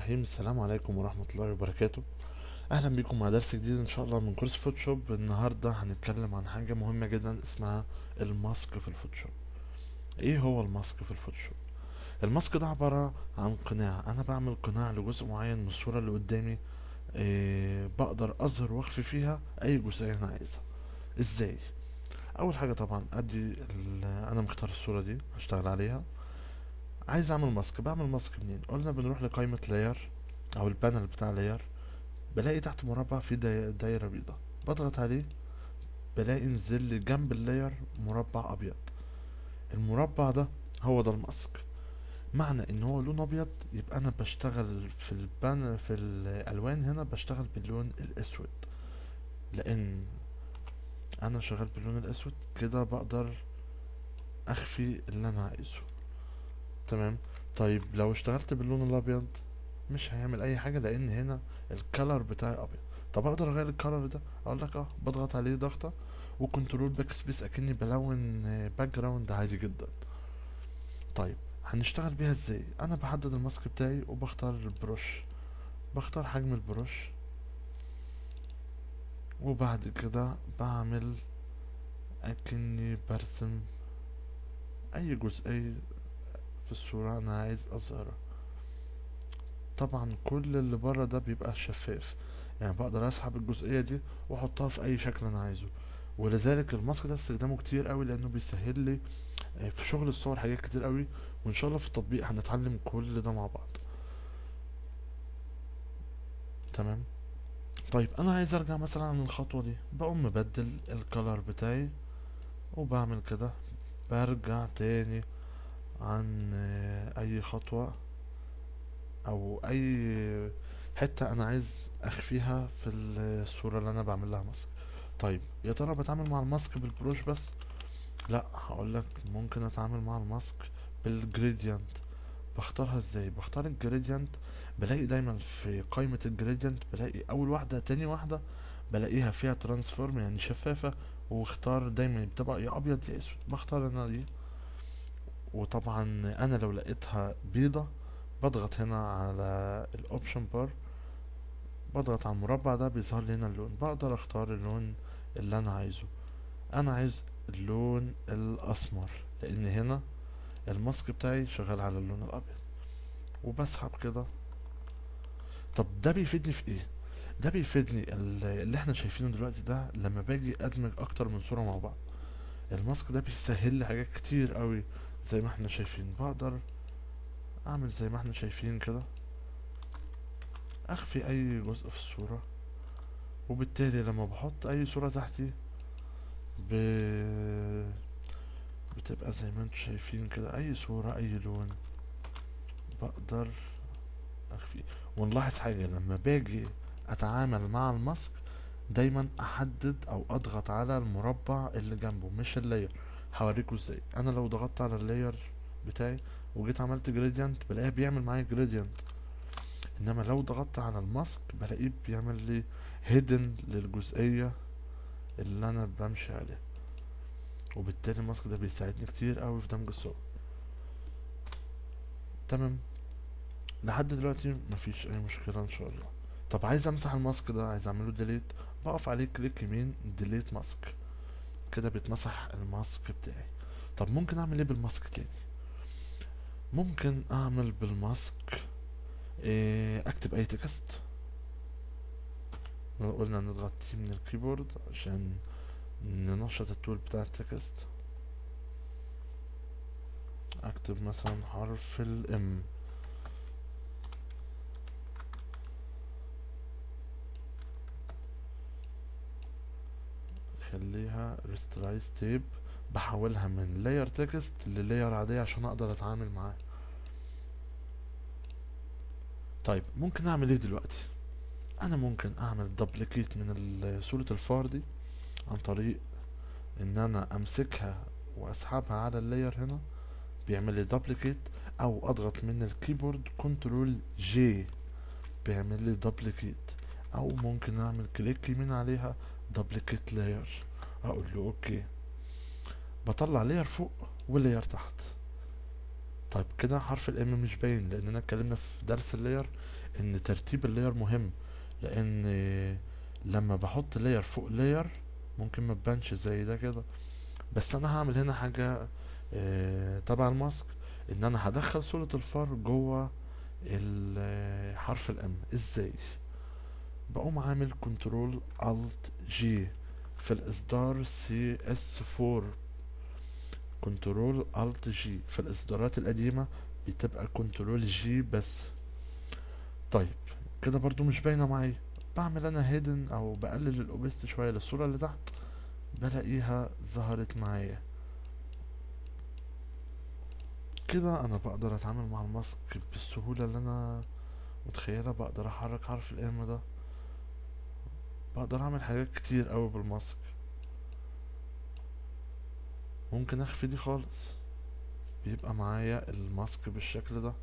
الرحيم السلام عليكم ورحمة الله وبركاته أهلا بكم مع درس جديد إن شاء الله من كورس فوتوشوب النهاردة هنتكلم عن حاجة مهمة جدا اسمها الماسك في الفوتوشوب إيه هو الماسك في الفوتوشوب؟ الماسك ده عبارة عن قناع أنا بعمل قناع لجزء معين من الصورة اللي قدامي إيه بقدر أظهر وأخفي فيها أي جزئية أنا عايزها إزاي؟ أول حاجة طبعا أدي ال- أنا مختار الصورة دي هشتغل عليها عايز اعمل ماسك بعمل ماسك منين قلنا بنروح لقائمة لاير او البانل بتاع لاير بلاقي تحت مربع فيه داي- دايرة بيضاء بضغط عليه بلاقي نزل لي جنب اللاير مربع ابيض المربع ده هو ده الماسك معنى ان هو لون ابيض يبقى انا بشتغل في البان في الالوان هنا بشتغل باللون الاسود لان انا شغال باللون الاسود كده بقدر اخفي اللي انا عايزه تمام طيب لو اشتغلت باللون الابيض مش هيعمل اي حاجه لان هنا الكالر بتاعي ابيض طب اقدر اغير الكالر ده اقول لك اه بضغط عليه ضغطه وكنترول باك سبيس اكني بلون باك جراوند عادي جدا طيب هنشتغل بيها ازاي انا بحدد الماسك بتاعي وبختار البروش بختار حجم البروش وبعد كده بعمل اكني برسم اي جزئية في الصورة انا عايز اظهرها طبعا كل اللي بره ده بيبقى شفاف يعني بقدر اسحب الجزئية دي واحطها في اي شكل انا عايزه ولذلك الماسك ده استخدامه كتير قوي لانه بيسهل لي آه، في شغل الصور حاجات كتير قوي وان شاء الله في التطبيق هنتعلم كل ده مع بعض تمام طيب انا عايز ارجع مثلا عن الخطوة دي بقوم مبدل الكالر بتاعي وبعمل كده برجع تاني عن آه، اي خطوة او اي حتة انا عايز اخفيها في الصورة اللي انا بعمل لها ماسك طيب يا ترى بتعامل مع الماسك بالبروش بس لا هقولك ممكن اتعامل مع الماسك بالجريدينت بختارها ازاي بختار الجريدينت بلاقي دايما في قائمة الجريدينت بلاقي اول واحدة تاني واحدة بلاقيها فيها ترانسفورم يعني شفافة واختار دايما بتبقى يا ابيض يا اسود بختار انا دي وطبعا انا لو لقيتها بيضة بضغط هنا على الاوبشن بار بضغط على المربع ده بيظهر لي هنا اللون بقدر اختار اللون اللي انا عايزه انا عايز اللون الاسمر لان هنا الماسك بتاعي شغال على اللون الابيض وبسحب كده طب ده بيفيدني في ايه ده بيفيدني ال- اللي احنا شايفينه دلوقتي ده لما باجي ادمج اكتر من صورة مع بعض الماسك ده بيسهل لي حاجات كتير قوي زي ما احنا شايفين بقدر اعمل زي ما احنا شايفين كده اخفي اي جزء في الصورة وبالتالي لما بحط اي صورة تحتي ب... بتبقى زي ما انتم شايفين كده اي صورة اي لون بقدر اخفي ونلاحظ حاجة لما باجي اتعامل مع الماسك دايما احدد او اضغط على المربع اللي جنبه مش اللاير هوريكوا ازاي انا لو ضغطت على اللاير بتاعي وجيت عملت جريدينت بلاقيه بيعمل معايا جريدينت انما لو ضغطت على الماسك بلاقيه بيعمل لي هيدن للجزئية اللي انا بمشي عليها وبالتالي الماسك ده بيساعدني كتير قوي في دمج الصور تمام لحد دلوقتي مفيش اي مشكلة ان شاء الله طب عايز امسح الماسك ده عايز اعمله ديليت بقف عليه كليك يمين ديليت ماسك كده بيتمسح الماسك بتاعي طب ممكن اعمل ايه بالماسك تاني ممكن اعمل بالماسك إيه اكتب اي تكست قلنا نضغط تي من الكيبورد عشان ننشط التول بتاع التكست اكتب مثلا حرف الام خليها ريسترايز تيب بحولها من لاير تكست للاير عادية عشان اقدر اتعامل معاه طيب ممكن اعمل ايه دلوقتي انا ممكن اعمل دبليكيت من ال- صورة الفار دي عن طريق ان انا امسكها واسحبها على اللاير هنا بيعمل لي دبليكيت او اضغط من الكيبورد كنترول جي بيعمل لي دبليكيت او ممكن اعمل كليك يمين عليها دبليكيت لاير اقول له اوكي بطلع لاير فوق ولاير تحت طيب كده حرف الام مش باين لاننا اتكلمنا في درس اللاير ان ترتيب اللاير مهم لان لما بحط لاير فوق لاير ممكن ما تبانش زي ده كده بس انا هعمل هنا حاجة آه، تبع الماسك ان انا هدخل صورة الفار جوه ال- حرف الام ازاي بقوم عامل كنترول الت جي في الاصدار سي اس 4 كنترول الت جي في الاصدارات القديمة بتبقى كنترول جي بس طيب كده برضو مش باينة معايا بعمل انا هيدن او بقلل الاوبست شوية للصورة اللي تحت بلاقيها ظهرت معايا كده انا بقدر اتعامل مع الماسك بالسهولة اللي انا متخيلة بقدر احرك حرف الام ده بقدر اعمل حاجات كتير قوي بالماسك ممكن اخفي دي خالص بيبقى معايا الماسك بالشكل ده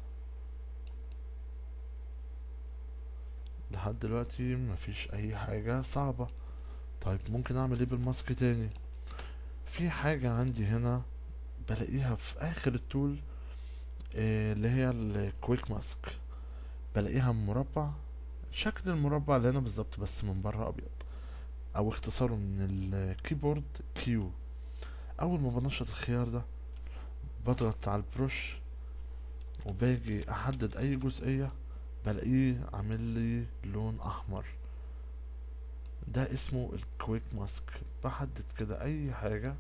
لحد دلوقتي مفيش اي حاجة صعبة طيب ممكن اعمل ايه بالماسك تاني في حاجة عندي هنا بلاقيها في اخر التول إيه اللي هي الكويك ماسك بلاقيها مربع شكل المربع اللي هنا بالظبط بس من بره ابيض او اختصاره من الكيبورد كيو اول ما بنشط الخيار ده بضغط على البروش وباجي احدد اي جزئية بلاقيه عامل لي لون احمر ده اسمه الكويك ماسك بحدد كده اي حاجة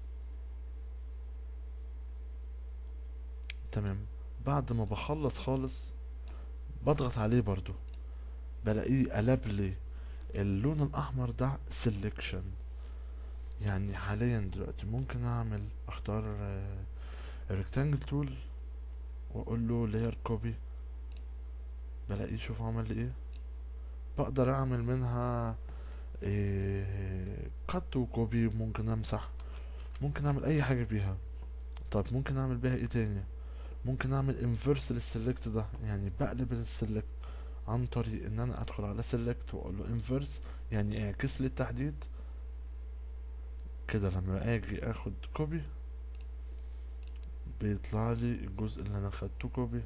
تمام بعد ما بخلص خالص بضغط عليه برضو بلاقيه قلب لي اللون الاحمر ده سيلكشن يعني حاليا دلوقتي ممكن اعمل اختار ريكتانجل تول واقول له لاير كوبي بلاقيه شوف عمل لي ايه بقدر اعمل منها إيه قط وكوبي ممكن امسح ممكن اعمل اي حاجة بيها طب ممكن اعمل بيها ايه تاني ممكن اعمل انفرس للسلكت ده يعني بقلب السلكت عن طريق ان انا ادخل على سلكت واقول له انفرس يعني اعكس لي التحديد كده لما اجي اخد كوبي بيطلع لي الجزء اللي انا خدته كوبي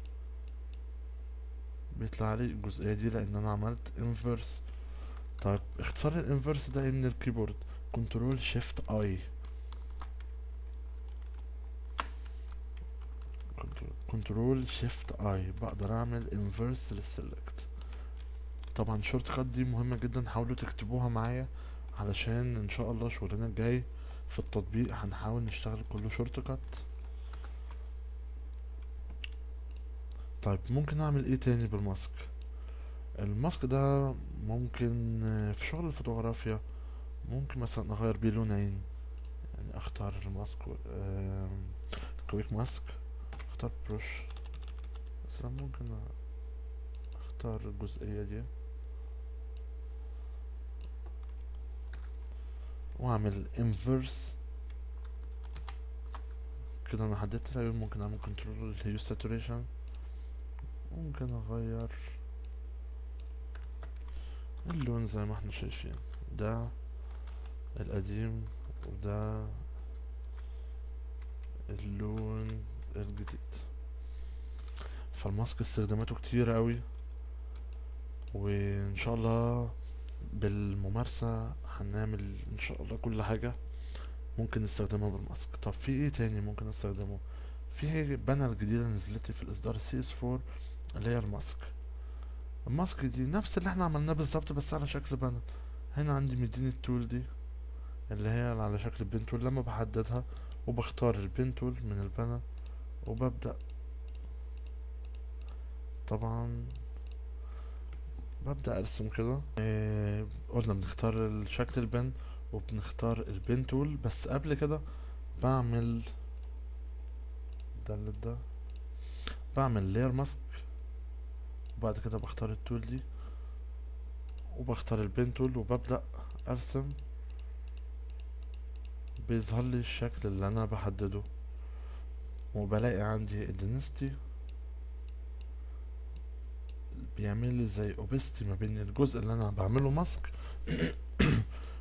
بيطلع لي الجزئية دي لان انا عملت انفرس طيب اختصار الانفرس ده ايه من الكيبورد كنترول شيفت اي كنترول شيفت اي بقدر اعمل انفرس للسلكت طبعا الشورت كات دي مهمة جدا حاولوا تكتبوها معايا علشان ان شاء الله شغلنا الجاي في التطبيق هنحاول نشتغل كله شورت كات طيب ممكن اعمل ايه تاني بالماسك الماسك ده ممكن آه، في شغل الفوتوغرافيا ممكن مثلا اغير بيه لونين يعني اختار الماسك آه، كويك ماسك اختار بروش مثلا ممكن اختار الجزئية دي واعمل انفرس كده انا حددت العيون ممكن اعمل كنترول الهيو ساتوريشن ممكن اغير اللون زي ما احنا شايفين ده القديم وده اللون الجديد فالماسك استخداماته كتير قوي وان شاء الله بالممارسة هنعمل ان شاء الله كل حاجة ممكن نستخدمها بالماسك طب في ايه تاني ممكن استخدمه في بانر جديدة نزلت في الاصدار سي اس 4 اللي هي الماسك الماسك دي نفس اللي احنا عملناه بالظبط بس على شكل بانر هنا عندي مديني التول دي اللي هي على شكل البين تول لما بحددها وبختار البين تول من البانر وببدأ طبعا ببدأ ارسم كده إيه قلنا بنختار شكل البن وبنختار البين تول بس قبل كده بعمل ده اللي ده بعمل layer ماسك وبعد كده بختار التول دي وبختار البين تول وببدأ ارسم بيظهر لي الشكل اللي انا بحدده وبلاقي عندي الدنستي بيعمل لي زي اوبستي ما بين الجزء اللي انا بعمله ماسك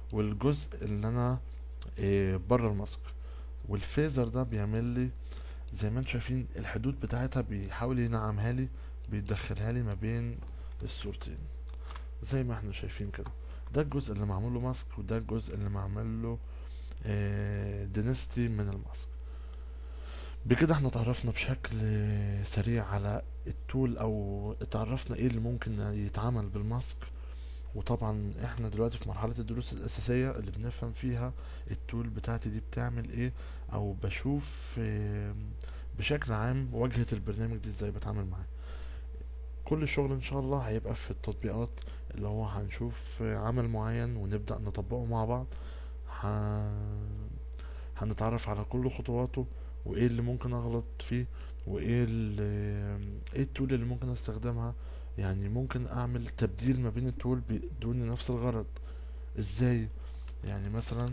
والجزء اللي انا إيه بره الماسك والفيزر ده بيعمل لي زي ما انتم شايفين الحدود بتاعتها بيحاول ينعمها لي بيدخلها لي ما بين الصورتين زي ما احنا شايفين كده ده الجزء اللي معمول له ماسك وده الجزء اللي معمول له دينستي من الماسك بكده احنا اتعرفنا بشكل سريع على التول او اتعرفنا ايه اللي ممكن يتعمل بالماسك وطبعا احنا دلوقتي في مرحلة الدروس الأساسية اللي بنفهم فيها التول بتاعتي دي بتعمل ايه او بشوف آم، بشكل عام واجهة البرنامج دي ازاي بتعامل معاه كل الشغل ان شاء الله هيبقى في التطبيقات اللي هو هنشوف عمل معين ونبدأ نطبقه مع بعض ه... هنتعرف على كل خطواته وايه اللي ممكن اغلط فيه وايه ال... ايه التول اللي ممكن استخدمها يعني ممكن اعمل تبديل ما بين التول بدون نفس الغرض ازاي يعني مثلا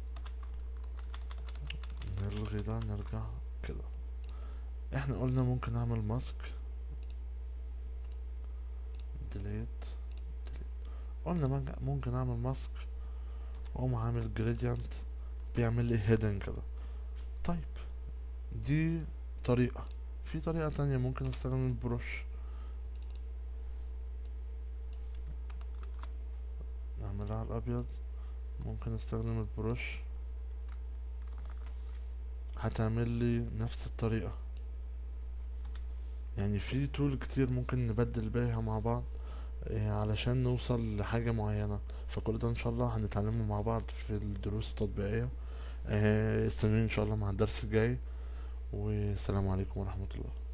نلغي ده نرجع كده احنا قلنا ممكن اعمل ماسك ديليت قلنا منج- ممكن اعمل ماسك واقوم عامل جريدينت بيعمل لي هيدن كده طيب دي طريقة في طريقة تانية ممكن استخدم البروش نعملها على الابيض ممكن استخدم البروش هتعمل لي نفس الطريقة يعني في تول كتير ممكن نبدل بيها مع بعض إيه، علشان نوصل لحاجة معينة فكل ده ان شاء الله هنتعلمه مع بعض في الدروس التطبيقية آه، استنوني ان شاء الله مع الدرس الجاي والسلام عليكم ورحمة الله